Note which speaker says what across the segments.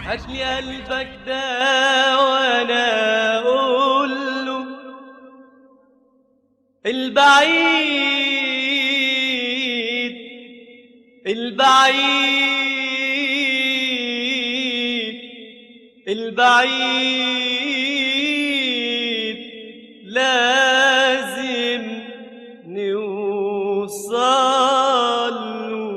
Speaker 1: هاتلي قلبك ده وانا اقول له البعيد البعيد البعيد لازم نوصل له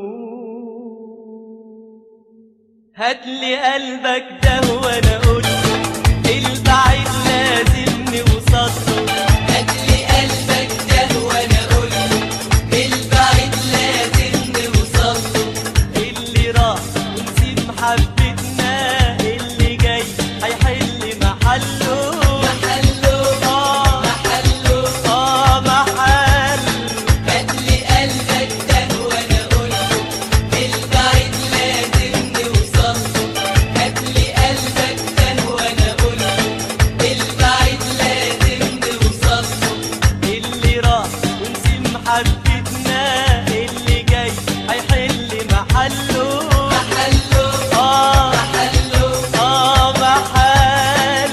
Speaker 1: هاتلي قلبك ده وانا اقول له البعيد لازم نوصل له
Speaker 2: هاتلي قلبك ده وانا اقول له البعيد لازم نوصل له
Speaker 1: اللي راح ونسيب محبتنا اللي جاي هيحل محله
Speaker 2: محله
Speaker 1: آه
Speaker 2: محله
Speaker 1: آه محل
Speaker 2: هاتلي قلبك ده وانا اقول له البعيد لازم نوصل له هاتلي قلبك ده وانا اقول له البعيد لازم نوصل له
Speaker 1: اللي راح ونسيب محبتنا اللي جاي هيحل محله
Speaker 2: محله
Speaker 1: آه
Speaker 2: محله
Speaker 1: آه محل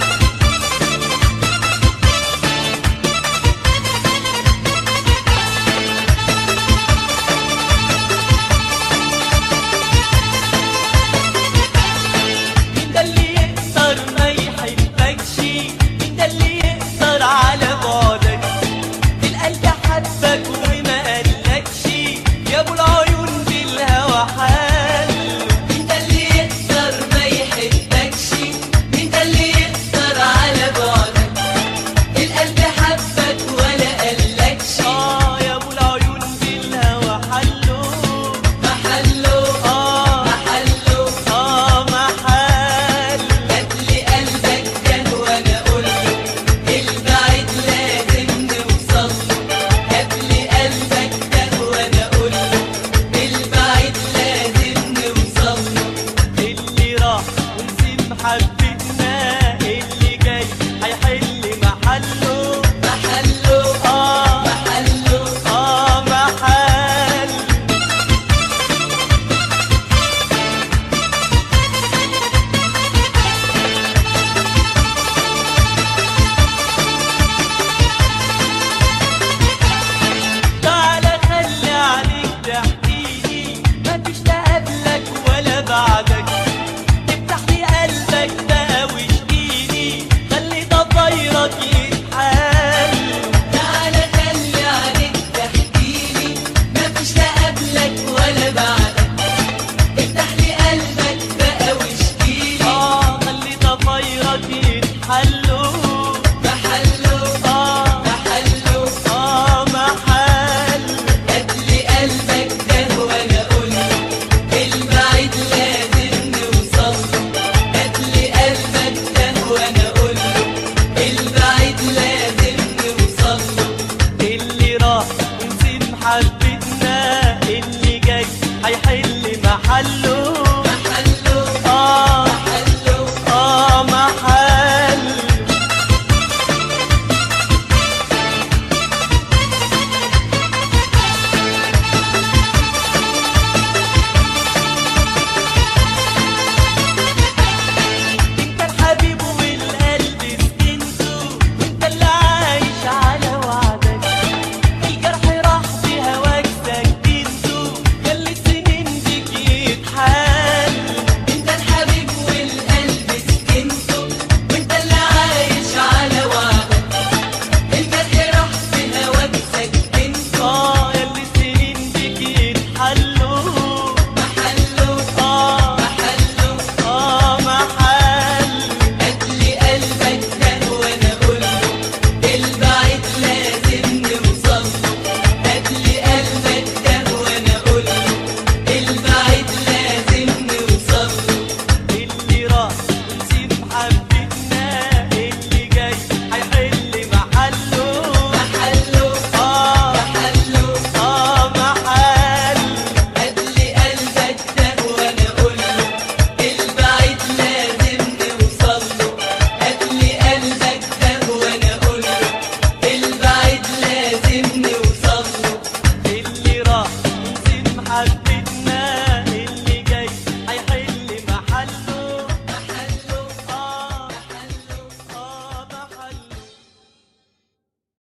Speaker 1: مين ده اللي يقدر ما يحبكش مين ده اللي يقدر على بعدك القلب حبك وما قالكش يا ابو العيون بالهوى حال
Speaker 2: مين ده اللي يقدر ما يحبكش مين ده اللي يقدر على بعدك القلب حبك ولا قالكش
Speaker 1: اه يا ابو العيون بالهوى حلو
Speaker 2: محله
Speaker 1: اه
Speaker 2: محله
Speaker 1: اه محل
Speaker 2: هاتلي قلبك ده وانا اقول له البعيد لازم نوصل له هاتلي قلبك ده وانا اقول له البعيد لازم نوصل له
Speaker 1: اللي راح ونسيب محبتنا اللي جاي هيحل محله
Speaker 2: محله
Speaker 1: اه
Speaker 2: محله
Speaker 1: اه محل تعالى خلي عليك تحكيلي مفيش لا قبلك ولا بعدك افتح لي قلبك بقى واشكيلي خلي ضفايرك يتحل
Speaker 2: تعالى خلي عليك تحكيلي مفيش لا قبلك ولا بعدك افتح لي قلبك بقى واشكيلي
Speaker 1: اه خلي ضفايرك يتحلوا
Speaker 2: محله
Speaker 1: اه
Speaker 2: محله
Speaker 1: اه محل
Speaker 2: هاتلي قلبك ده وانا اقول له البعيد لازم نوصل له هاتلي قلبك ده وانا اقول له البعيد لازم نوصل له
Speaker 1: اللي راح ونسيب محبتنا اللي جاي هيحل محله
Speaker 2: محله
Speaker 1: اه
Speaker 2: محله
Speaker 1: اه محل انت الحبيب والقلب سكنته وانت اللي عايش على وعدك الجرح راح بهواك سكنته خلي السنين بيك يتحل
Speaker 2: انت الحبيب والقلب سكنته وانت اللي عايش على وعدك الجرح راح في هواك سكنته
Speaker 1: اه ياللي السنين بيك يتحلوا
Speaker 2: محله
Speaker 1: اه
Speaker 2: محله
Speaker 1: اه محل
Speaker 2: هاتلي قلبك ده وانا اقول له البعيد لازم نوصل له هاتلي قلبك ده وانا اقول له البعيد لازم نوصل له
Speaker 1: اللي راح ونسيب محبتنا اللي جاي هيحل محله
Speaker 2: محله
Speaker 1: اه
Speaker 2: محله
Speaker 1: اه محل
Speaker 2: هاتلي قلبك ده وانا اقول له البعيد لازم نوصل له هاتلي قلبك ده وانا اقول له البعيد لازم نوصل له
Speaker 1: اللي راح ونسيب محبتنا